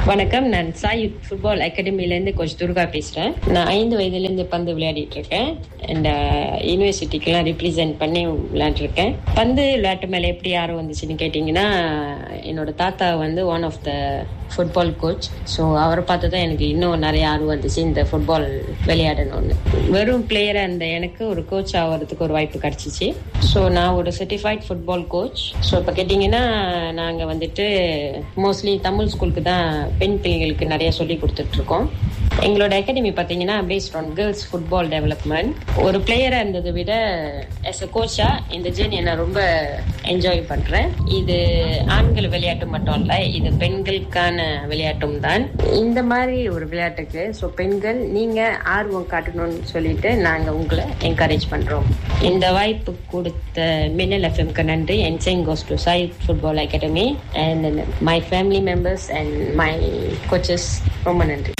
வணக்கம் நான் சாய் ஃபுட்பால் அகாடமிலேருந்து கோச் துர்கா பேசுகிறேன் நான் ஐந்து வயதுலேருந்து பந்து விளையாடிட்டு இருக்கேன் அண்ட் யூனிவர்சிட்டிக்கெலாம் ரிப்ரசென்ட் பண்ணி விளையாண்டுருக்கேன் பந்து விளையாட்டு மேலே எப்படி ஆர்வம் வந்துச்சுன்னு கேட்டிங்கன்னா என்னோட தாத்தா வந்து one of the football coach so அவரை பார்த்து தான் எனக்கு இன்னும் நிறைய ஆர்வம் வந்துச்சு இந்த ஃபுட்பால் விளையாடணும்னு வெறும் பிளேயராக இருந்த எனக்கு ஒரு கோச் ஆகிறதுக்கு ஒரு வாய்ப்பு கிடச்சிச்சு ஸோ நான் ஒரு சர்டிஃபைட் ஃபுட்பால் கோச் ஸோ இப்போ கேட்டிங்கன்னா நாங்கள் வந்துட்டு மோஸ்ட்லி தமிழ் ஸ்கூலுக்கு தான் பெண் பிள்ளைங்களுக்கு நிறைய சொல்லி கொடுத்துட்ருக்கோம் எங்களோட அகாடமி பார்த்தீங்கன்னா based on girls football development ஒரு பிளேயராக இருந்ததை விட ஆஸ் அ கோச்சாக இந்த ஜேர்னியை நான் ரொம்ப என்ஜாய் பண்ணுறேன் இது ஆண்கள் விளையாட்டு மட்டும் இல்லை இது பெண்களுக்கான விளையாட்டும் தான் இந்த மாதிரி ஒரு விளையாட்டுக்கு ஸோ பெண்கள் நீங்கள் ஆர்வம் காட்டணும்னு சொல்லிட்டு நாங்கள் உங்களை என்கரேஜ் பண்ணுறோம் இந்த வாய்ப்பு கொடுத்த மின்னல் எஃப்எம்க்கு நன்றி and same goes to Sai football academy and my family members and my coaches ரொம்ப நன்றி